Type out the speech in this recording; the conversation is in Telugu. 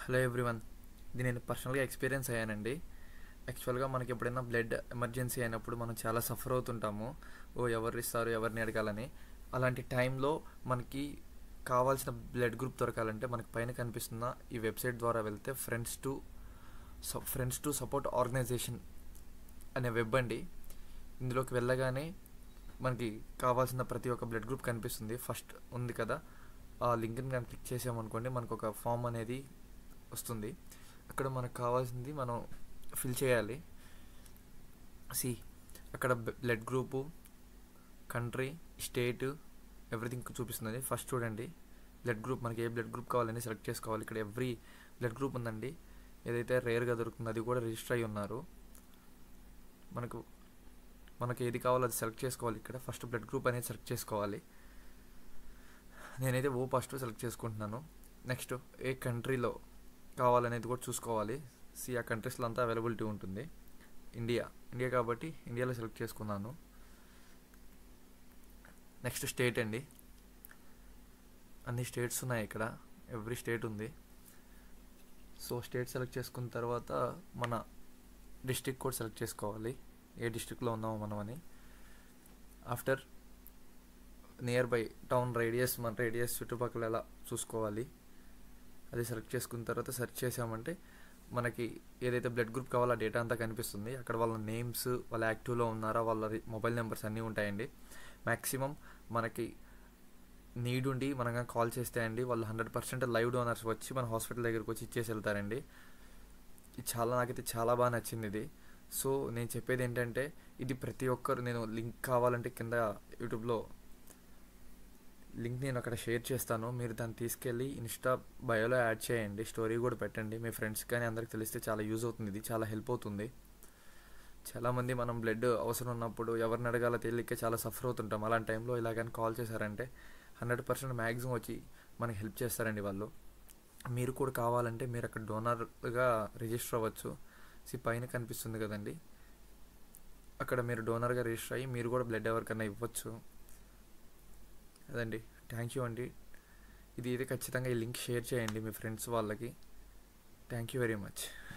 హలో ఎవ్రీవన్ ఇది నేను పర్సనల్గా ఎక్స్పీరియన్స్ అయ్యానండి యాక్చువల్గా మనకి ఎప్పుడైనా బ్లడ్ ఎమర్జెన్సీ అయినప్పుడు మనం చాలా సఫర్ అవుతుంటాము ఓ ఎవరు ఇస్తారు ఎవరిని అడగాలని అలాంటి టైంలో మనకి కావాల్సిన బ్లడ్ గ్రూప్ దొరకాలంటే మనకి పైన కనిపిస్తున్న ఈ వెబ్సైట్ ద్వారా వెళ్తే friends to friends to support organisation అనే వెబ్ అండి ఇందులోకి వెళ్ళగానే మనకి కావాల్సిన ప్రతి ఒక్క బ్లడ్ గ్రూప్ కనిపిస్తుంది ఫస్ట్ ఉంది కదా ఆ లింక్ని కానీ క్లిక్ చేసామనుకోండి మనకు ఒక ఫామ్ అనేది వస్తుంది అక్కడ మనకు కావాల్సింది మనం ఫిల్ చేయాలి సి అక్కడ blood group country state everything చూపిస్తుంది ఫస్ట్ చూడండి బ్లడ్ గ్రూప్ మనకి ఏ బ్లడ్ గ్రూప్ కావాలని సెలెక్ట్ చేసుకోవాలి ఇక్కడ ఎవ్రీ బ్లడ్ గ్రూప్ ఉందండి ఏదైతే రేర్గా దొరుకుతుందో అది కూడా రిజిస్టర్ అయి ఉన్నారు మనకు మనకి ఏది కావాలో అది సెలెక్ట్ చేసుకోవాలి ఇక్కడ ఫస్ట్ బ్లడ్ గ్రూప్ అనేది సెలెక్ట్ చేసుకోవాలి నేనైతే ఓ ఫస్ట్ సెలెక్ట్ చేసుకుంటున్నాను నెక్స్ట్ ఏ కంట్రీలో కావాలనేది కూడా చూసుకోవాలి సి ఆ కంట్రీస్లో అంతా అవైలబిలిటీ ఉంటుంది ఇండియా ఇండియా కాబట్టి ఇండియాలో సెలెక్ట్ చేసుకున్నాను నెక్స్ట్ స్టేట్ అండి అన్ని స్టేట్స్ ఉన్నాయి ఇక్కడ ఎవ్రీ స్టేట్ ఉంది సో స్టేట్ సెలెక్ట్ చేసుకున్న తర్వాత మన డిస్టిక్ కూడా సెలెక్ట్ చేసుకోవాలి ఏ డిస్టిక్లో ఉన్నామో మనం అని after nearby town radius మన రేడియస్ చుట్టుపక్కల ఎలా చూసుకోవాలి అది సెలెక్ట్ చేసుకున్న తర్వాత సెర్చ్ చేసామంటే మనకి ఏదైతే బ్లడ్ గ్రూప్ కావాలో ఆ డేటా అంతా కనిపిస్తుంది అక్కడ వాళ్ళ నేమ్స్ వాళ్ళ యాక్టివ్లో ఉన్నారా వాళ్ళ మొబైల్ నెంబర్స్ అన్నీ ఉంటాయండి మ్యాక్సిమం మనకి నీడ్ ఉండి మనం కాల్ చేస్తే అండి వాళ్ళు హండ్రెడ్ పర్సెంట్ లైవ్ డోనర్స్ వచ్చి మన హాస్పిటల్ దగ్గరికి వచ్చి ఇచ్చేసి వెళ్తారండి ఇది చాలా నాకైతే చాలా బాగా నచ్చింది ఇది సో నేను చెప్పేది ఏంటంటే ఇది ప్రతి ఒక్కరు నేను లింక్ కావాలంటే కింద యూట్యూబ్లో లింక్ నేను అక్కడ షేర్ చేస్తాను మీరు దాన్ని తీసుకెళ్ళి ఇన్స్టా బయోలో యాడ్ చేయండి స్టోరీ కూడా పెట్టండి మీ ఫ్రెండ్స్ కానీ అందరికి తెలిస్తే చాలా యూజ్ అవుతుంది ఇది చాలా హెల్ప్ అవుతుంది చాలామంది మనం బ్లడ్ అవసరం ఉన్నప్పుడు ఎవరిని అడగాలో తెలియక చాలా సఫర్ అవుతుంటాం అలాంటి టైంలో ఇలాగని కాల్ చేశారంటే హండ్రెడ్ పర్సెంట్ మ్యాక్సిమం వచ్చి మనకి హెల్ప్ చేస్తారండి వాళ్ళు మీరు కూడా కావాలంటే మీరు అక్కడ డోనర్గా రిజిస్టర్ అవ్వచ్చు సి పైన కనిపిస్తుంది కదండి అక్కడ మీరు డోనర్గా రిజిస్టర్ అయ్యి మీరు కూడా బ్లడ్ ఎవరికన్నా ఇవ్వచ్చు అదండి థ్యాంక్ యూ అండి ఇది ఇది ఖచ్చితంగా ఈ లింక్ షేర్ చేయండి మీ ఫ్రెండ్స్ వాళ్ళకి థ్యాంక్ యూ వెరీ మచ్